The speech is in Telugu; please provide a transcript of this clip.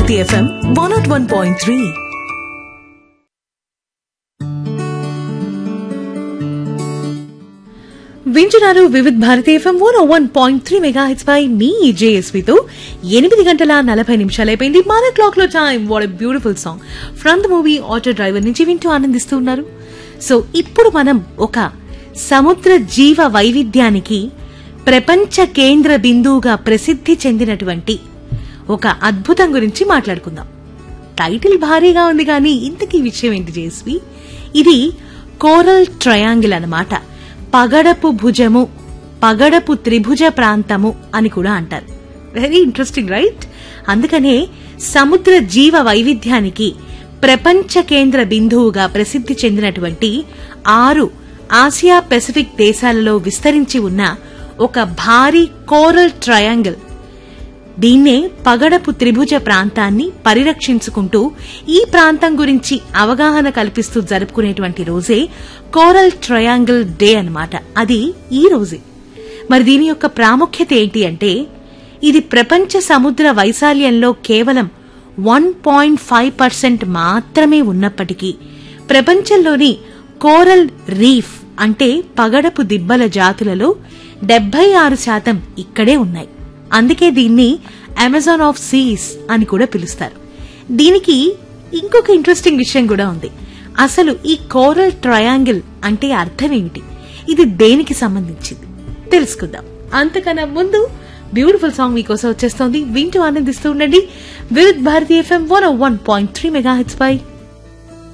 Bharati FM one nought one point three వింటున్నారు Vividh Bharati FM one one point three mega hits పై మీ జేఎస్వితో ఎనిమిది గంటల నలభై నిమిషాలు అయిపోయింది మన క్లాక్ లో time what beautiful song from the movie auto driver నుంచి వింటూ ఆనందిస్తూ ఉన్నారు సో ఇప్పుడు మనం ఒక సముద్ర జీవ వైవిధ్యానికి ప్రపంచ కేంద్ర బిందువుగా ప్రసిద్ధి చెందినటువంటి ఒక అద్భుతం గురించి మాట్లాడుకుందాం టైటిల్ భారీగా ఉంది కానీ ఇంతకీ విషయం ఏంటి జేస్వి ఇది కోరల్ ట్రయాంగిల్ అన్నమాట పగడపు భుజము పగడపు త్రిభుజ ప్రాంతము అని కూడా అంటారు వెరీ ఇంట్రెస్టింగ్ రైట్ అందుకనే సముద్ర జీవ వైవిధ్యానికి ప్రపంచ కేంద్ర బిందువుగా ప్రసిద్ధి చెందినటువంటి ఆరు ఆసియా పెసిఫిక్ దేశాలలో విస్తరించి ఉన్న ఒక భారీ కోరల్ ట్రయాంగిల్ దీన్నే పగడపు త్రిభుజ ప్రాంతాన్ని పరిరక్షించుకుంటూ ఈ ప్రాంతం గురించి అవగాహన కల్పిస్తూ జరుపుకునేటువంటి రోజే కోరల్ ట్రయాంగిల్ డే అన్నమాట అది ఈ రోజే మరి దీని యొక్క ప్రాముఖ్యత ఏంటి అంటే ఇది ప్రపంచ సముద్ర వైశాల్యంలో కేవలం వన్ పాయింట్ ఫైవ్ పర్సెంట్ మాత్రమే ఉన్నప్పటికీ ప్రపంచంలోని కోరల్ రీఫ్ అంటే పగడపు దిబ్బల జాతులలో డెబ్బై ఆరు శాతం ఇక్కడే ఉన్నాయి అందుకే దీన్ని అమెజాన్ ఆఫ్ సీస్ అని కూడా పిలుస్తారు దీనికి ఇంకొక ఇంట్రెస్టింగ్ విషయం కూడా ఉంది అసలు ఈ కోరల్ ట్రయాంగిల్ అంటే అర్థం ఏమిటి ఇది దేనికి సంబంధించింది తెలుసుకుందాం అంతకన్నా ముందు బ్యూటిఫుల్ సాంగ్ మీకోసం వచ్చేస్తోంది వింటూ ఆనందిస్తూ ఉండండి Vividh Bharati FM one one point three mega హెచ్ పై